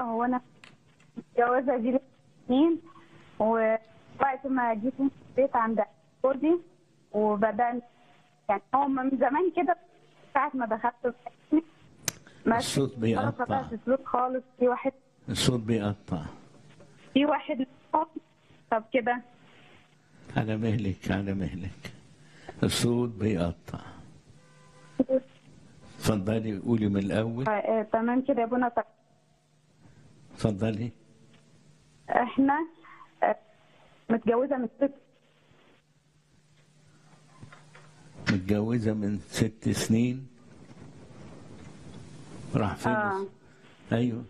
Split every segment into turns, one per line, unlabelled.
هو انا متجوزه دي سنين ووقت ما جيت في البيت عند جوزي وبدأنا يعني هو من زمان كده ساعة ما دخلت في ما
الصوت بيقطع.
قطعت السلوك خالص في واحد
الصوت بيقطع
في واحد طب كده
على مهلك على مهلك الصوت بيقطع اتفضلي قولي من الأول
آه، آه، تمام كده يا ابونا طب
اتفضلي
احنا آه، متجوزه من ست
متجوزة من ست سنين راح فين
آه.
أيوه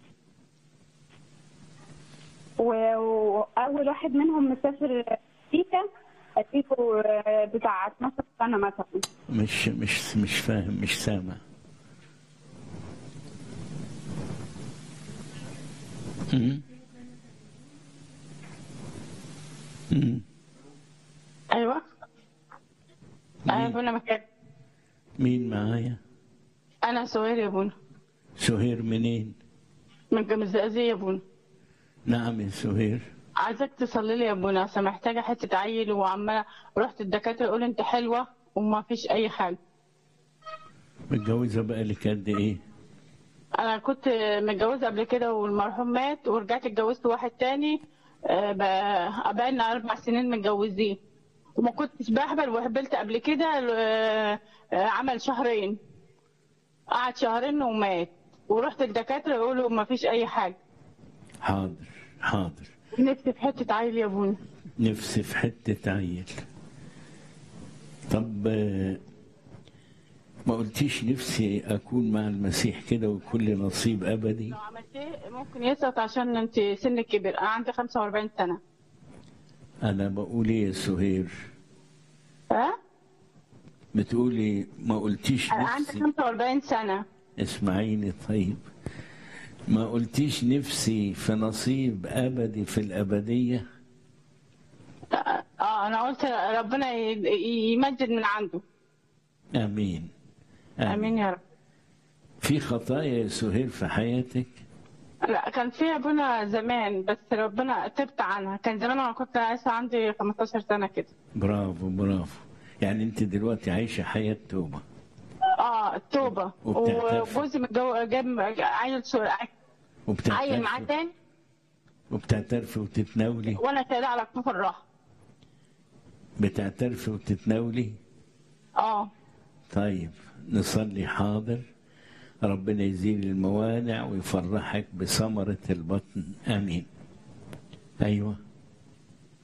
و- واول واحد منهم مسافر امريكا اديته آه، بتاع 12 سنه مثلا
مش مش مش فاهم مش سامع أمم. أمم.
ايوه انا
مين؟
ابونا مكان
مين معايا
انا سهير يا ابونا
سهير منين
من الزقازيق يا ابونا
نعم يا سهير
عايزك تصلي لي يا ابونا عشان محتاجه حته عيل وعماله رحت الدكاتره يقولوا انت حلوه وما فيش اي حاجه
متجوزة بقالك قد إيه
انا كنت متجوزه قبل كده والمرحوم مات ورجعت اتجوزت واحد تاني آه، بقى- بقالنا اربع سنين متجوزين وما كنتش بهبل وهبلت قبل كده آه، آه، عمل شهرين قعد شهرين ومات ورحت الدكاتره يقولوا ما فيش اي حاجه
حاضر حاضر
نفسي في حته عيل يا ابونا
نفسي في حتة عيل طب آه، ما قلتيش نفسي أكون مع المسيح كده وكل نصيب أبدي
لو عملت ايه ممكن يسقط عشان انت سنك كبر انا عندي 45 سنه
أنا بقول إيه يا سهير
ها
بتقولي ما قلتيش
انا عندي
نفسي
45 سنه
اسمعيني طيب ما قلتيش نفسي في نصيب أبدي في الأبدية
اه انا قلت ربنا ي- يمجد من عنده
آمين
امين يا رب
في خطايا يا سهير في حياتك
لا كان في ابونا زمان بس ربنا تبت عنها كان زمان انا كنت لسه عندي 15 سنه كده
برافو برافو يعني انت دلوقتي عايشة حياة توبة
اه التوبه
وبتعترف.
وجوزي متجوز جاب عيل صغير عيل معاه
وبتعترفي
تاني
وبتعترفي وتتناولي
وانا شايله على كتوف الراحه
بتعترفي وتتناولي
اه
طيب نصلي حاضر ربنا يزيل الموانع ويفرحك بثمرة البطن آمين أيوه